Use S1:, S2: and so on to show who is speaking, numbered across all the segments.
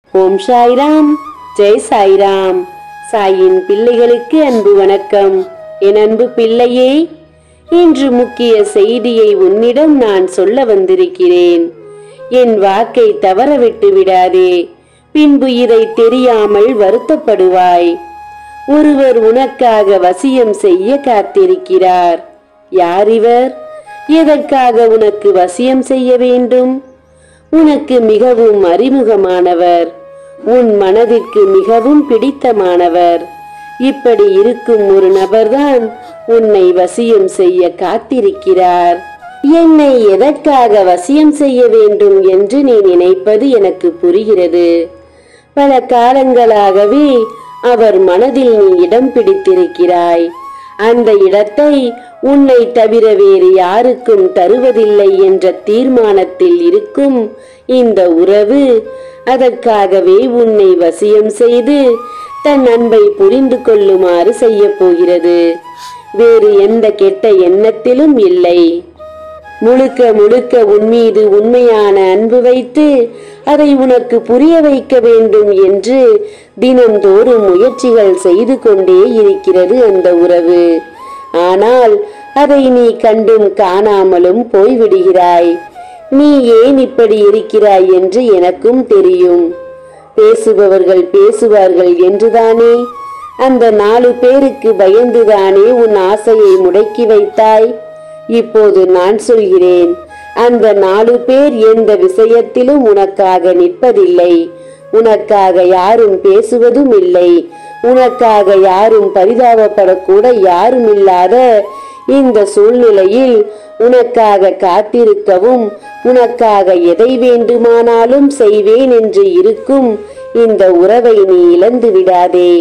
S1: ஓம் சாய்ராம் ஜெய் சாய்ராம் சாயின் பிள்ளைகளுக்கு அன்பு வணக்கம் என் அன்பு பிள்ளையே இன்று முக்கிய செய்தியை உன்னிடம் நான் சொல்ல வந்திருக்கிறேன் என் வாக்கை தவறவிட்டு விடாதே பின்பு இதை தெரியாமல் வருத்தப்படுவாய் ஒருவர் உனக்காக வசியம் செய்ய காத்திருக்கிறார் யார் இவர் எதற்காக உனக்கு வசியம் செய்ய வேண்டும் உனக்கு மிகவும் அறிமுகமானவர் உன் மனதிற்கு மிகவும் பிடித்தமானவர் இப்படி இருக்கும் ஒரு நபர்தான் உன்னை வசியம் செய்ய காத்திருக்கிறார் என்னை எதற்காக வசியம் செய்ய வேண்டும் என்று நீ நினைப்பது எனக்கு புரிகிறது பல காலங்களாகவே அவர் மனதில் நீ இடம் பிடித்திருக்கிறாய் அந்த இடத்தை உன்னை தவிர வேறு யாருக்கும் தருவதில்லை என்ற தீர்மானத்தில் இருக்கும் இந்த உறவு அதற்காகவே உன்னை வசியம் செய்து தன் அன்பை புரிந்து கொள்ளுமாறு செய்ய போகிறது வேறு எந்த கெட்ட எண்ணத்திலும் இல்லை முழுக்க முழுக்க உன் மீது உண்மையான அன்பு வைத்து அதை உனக்கு புரிய வைக்க வேண்டும் என்று தினந்தோறும் முயற்சிகள் செய்து கொண்டே இருக்கிறது அந்த உறவு ஆனால் அதை நீ கண்டும் காணாமலும் போய்விடுகிறாய் நீ ஏன் இப்படி இருக்கிறாய் என்று எனக்கும் தெரியும் பேசுபவர்கள் பேசுவார்கள் என்றுதானே அந்த நாலு பேருக்கு பயந்துதானே உன் ஆசையை முடக்கி வைத்தாய் இப்போது நான் சொல்கிறேன் அந்த நாலு பேர் எந்த விஷயத்திலும் உனக்காக நிற்பதில்லை உனக்காக யாரும் பேசுவதும் இல்லை உனக்காக யாரும் பரிதாபப்படக்கூட யாரும் இல்லாத இந்த சூழ்நிலையில் உனக்காக காத்திருக்கவும் உனக்காக எதை வேண்டுமானாலும் செய்வேன் என்று இருக்கும் இந்த உறவை நீ இழந்து விடாதே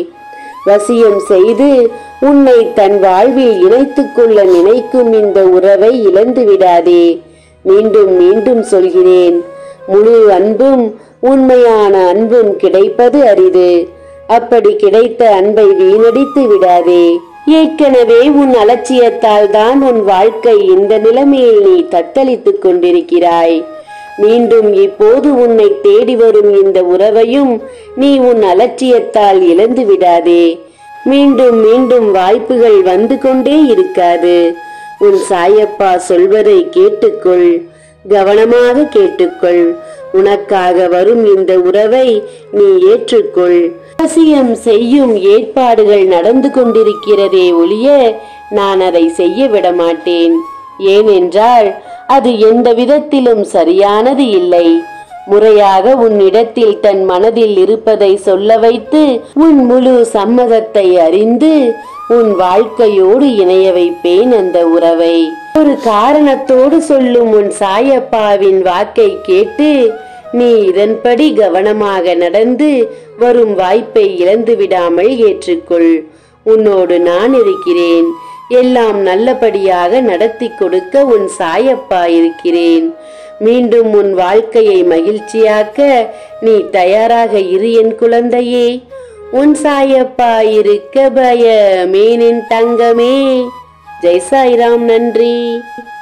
S1: வசியம் செய்து உன்னை தன் வாழ்வில் இணைத்துக் கொள்ள நினைக்கும் இந்த உறவை இழந்து விடாதே மீண்டும் மீண்டும் சொல்கிறேன் முழு அன்பும் உண்மையான அன்பும் கிடைப்பது அரிது அப்படி கிடைத்த அன்பை வீணடித்து விடாதே ஏற்கனவே உன் அலட்சியத்தால் தான் உன் வாழ்க்கை இந்த நிலைமையில் நீ தத்தளித்துக் கொண்டிருக்கிறாய் மீண்டும் இப்போது உன்னை தேடி வரும் இந்த உறவையும் நீ உன் அலட்சியத்தால் இழந்து விடாதே மீண்டும் மீண்டும் வாய்ப்புகள் வந்து கொண்டே இருக்காது உன் சாயப்பா சொல்வதை கேட்டுக்கொள் கவனமாக கேட்டுக்கொள் உனக்காக வரும் இந்த உறவை நீ ஏற்றுக்கொள் அவசியம் செய்யும் ஏற்பாடுகள் நடந்து கொண்டிருக்கிறதே ஒழிய நான் அதை செய்ய விட மாட்டேன் ஏனென்றால் அது எந்த விதத்திலும் சரியானது இல்லை முறையாக உன்னிடத்தில் தன் மனதில் இருப்பதை சொல்ல வைத்து உன் முழு சம்மதத்தை அறிந்து உன் வாழ்க்கையோடு இணைய வைப்பேன் அந்த உறவை ஒரு காரணத்தோடு சொல்லும் உன் சாயப்பாவின் வாக்கை கேட்டு நீ இதன்படி கவனமாக நடந்து வரும் வாய்ப்பை இழந்து விடாமல் ஏற்றுக்கொள் உன்னோடு நான் இருக்கிறேன் எல்லாம் நல்லபடியாக நடத்தி கொடுக்க உன் சாயப்பா இருக்கிறேன் மீண்டும் உன் வாழ்க்கையை மகிழ்ச்சியாக்க நீ தயாராக இரு என் குழந்தையே உன் சாயப்பா இருக்க பயமேனின் தங்கமே ஜெய் சாய்ராம் நன்றி